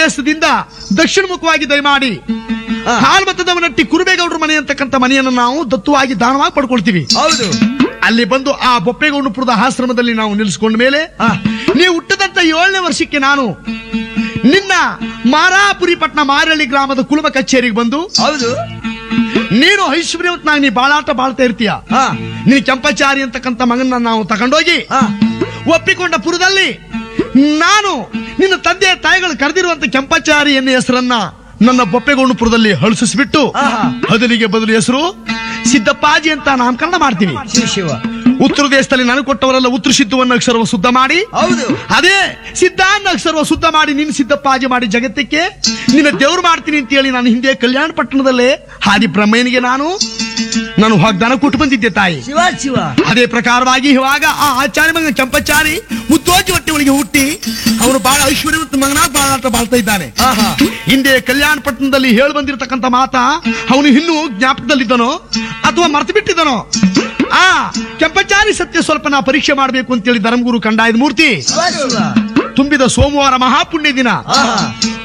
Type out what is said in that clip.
ದೇಶದಿಂದ ದಕ್ಷಿಣ ಮುಖವಾಗಿ ದಯಮಾಡಿ ಹಾ. ಹಾಲ್ಮತದವನಟ್ಟಿ ಕುರುಬೇಗೌಡರ ಮನೆ ಅಂತಕ್ಕಂಥ ಮನೆಯನ್ನು ನಾವು ದತ್ತುವಾಗಿ ದಾನವಾಗಿ ಪಡ್ಕೊಳ್ತೀವಿ ಹೌದು ಅಲ್ಲಿ ಬಂದು ಆ ಬೊಪ್ಪೇಗೌಡಪುರದ ಆಶ್ರಮದಲ್ಲಿ ನಾವು ನಿಲ್ಲಿಸಿಕೊಂಡ ಮೇಲೆ ಹಾ. ನೀವು ಹುಟ್ಟದಂತ ಏಳನೇ ವರ್ಷಕ್ಕೆ ನಾನು ನಿನ್ನ ಮಾರಾಪುರಿ ಪಟ್ಟಣ ಮಾರಳ್ಳಿ ಗ್ರಾಮದ ಕುಲುಮ ಕಚೇರಿಗೆ ಬಂದು ಹೌದು ನೀನು ಐಶ್ವರ್ಯವಂತನಾಗಿ ನೀ ಬಾಳಾಟ ಬಾಳ್ತಾ ಇರ್ತೀಯ ಹಾ ನೀನು ಕೆಂಪಚಾರಿ ಅಂತಕ್ಕಂಥ ಮಗನ ನಾವು ತಗೊಂಡೋಗಿ ಹಾ ಒಪ್ಪಿಕೊಂಡ ಪುರದಲ್ಲಿ ನಾನು ನಿನ್ನ ತಂದೆ ತಾಯಿಗಳು ಕರೆದಿರುವಂತ ಕೆಂಪಚಾರಿ ಎನ್ನುವ ಹೆಸರನ್ನ ನನ್ನ ಬೊಪ್ಪೆಗೊಂಡುಪುರದಲ್ಲಿ ಹಳಿಸಿಬಿಟ್ಟು ಆಹಾ. ಬದಲಿಗೆ ಬದಲು ಹೆಸರು ಸಿದ್ದಪ್ಪಾಜಿ ಅಂತ ನಾಮಕರಣ ಮಾಡ್ತೀವಿ ಶಿವ ಶಿವ ಉತ್ತರ ದೇಶದಲ್ಲಿ ನನಗೆ ಕೊಟ್ಟವರೆಲ್ಲ ಉತ್ತರ ಸಿದ್ಧವನ್ನ ಅಕ್ಷರವ ಶುದ್ಧ ಮಾಡಿ ಹೌದು ಅದೇ ಸಿದ್ಧಾಂತ ಅಕ್ಷರವ ಶುದ್ಧ ಮಾಡಿ ನಿನ್ನ ಸಿದ್ದಪ್ಪಾಜಿ ಮಾಡಿ ಜಗತ್ತಕ್ಕೆ ನಿನ್ನ ದೇವ್ರು ಮಾಡ್ತೀನಿ ಅಂತ ಹೇಳಿ ನಾನು ಹಿಂದೆ ಕಲ್ಯಾಣ ಪಟ್ಟಣದಲ್ಲೇ ಹಾದಿ ಬ್ರಹ್ಮನಿಗೆ ನಾನು ನಾನು ವಾಗ್ದಾನ ಕೊಟ್ಟು ಬಂದಿದ್ದೆ ತಾಯಿ ಶಿವ ಶಿವ ಅದೇ ಪ್ರಕಾರವಾಗಿ ಇವಾಗ ಆ ಆಚಾರ್ಯ ಮಗನ ಕೆಂಪಚಾರಿ ಮುದ್ದೋಜಿ ಹೊಟ್ಟೆ ಒಳಗೆ ಹುಟ್ಟಿ ಅವನು ಬಹಳ ಐಶ್ವರ್ಯವಂತ ಮಗನ ಬಾಳಾಟ ಬಾಳ್ತಾ ಇದ್ದಾನೆ ಆಹಾ ಹಿಂದೆ ಕಲ್ಯಾಣ ಪಟ್ಟಣದಲ್ಲಿ ಹೇಳಿ ಬಂದಿರತಕ್ಕಂತ ಮಾತ ಅವನು ಇನ್ನೂ ಜ್ಞಾಪಕದಲ್ಲಿದ್ದನೋ ಅಥವಾ ಮರ್ತು ಬಿಟ್ಟಿದ್ದನೋ ಆ ಕೆಂಪಚಾರಿ ಸತ್ಯ ಸ್ವಲ್ಪ ನಾ ಪರೀಕ್ಷೆ ಮಾಡಬೇಕು ಅಂತೇಳಿ ಧರ್ಮಗುರು ಕಂಡಾಯದ ಮೂರ್ತಿ ಶಿವ ಶಿವ ತುಂಬಿದ ಸೋಮವಾರ ಮಹಾಪುಣ್ಯ ದಿನ ಆಹಾ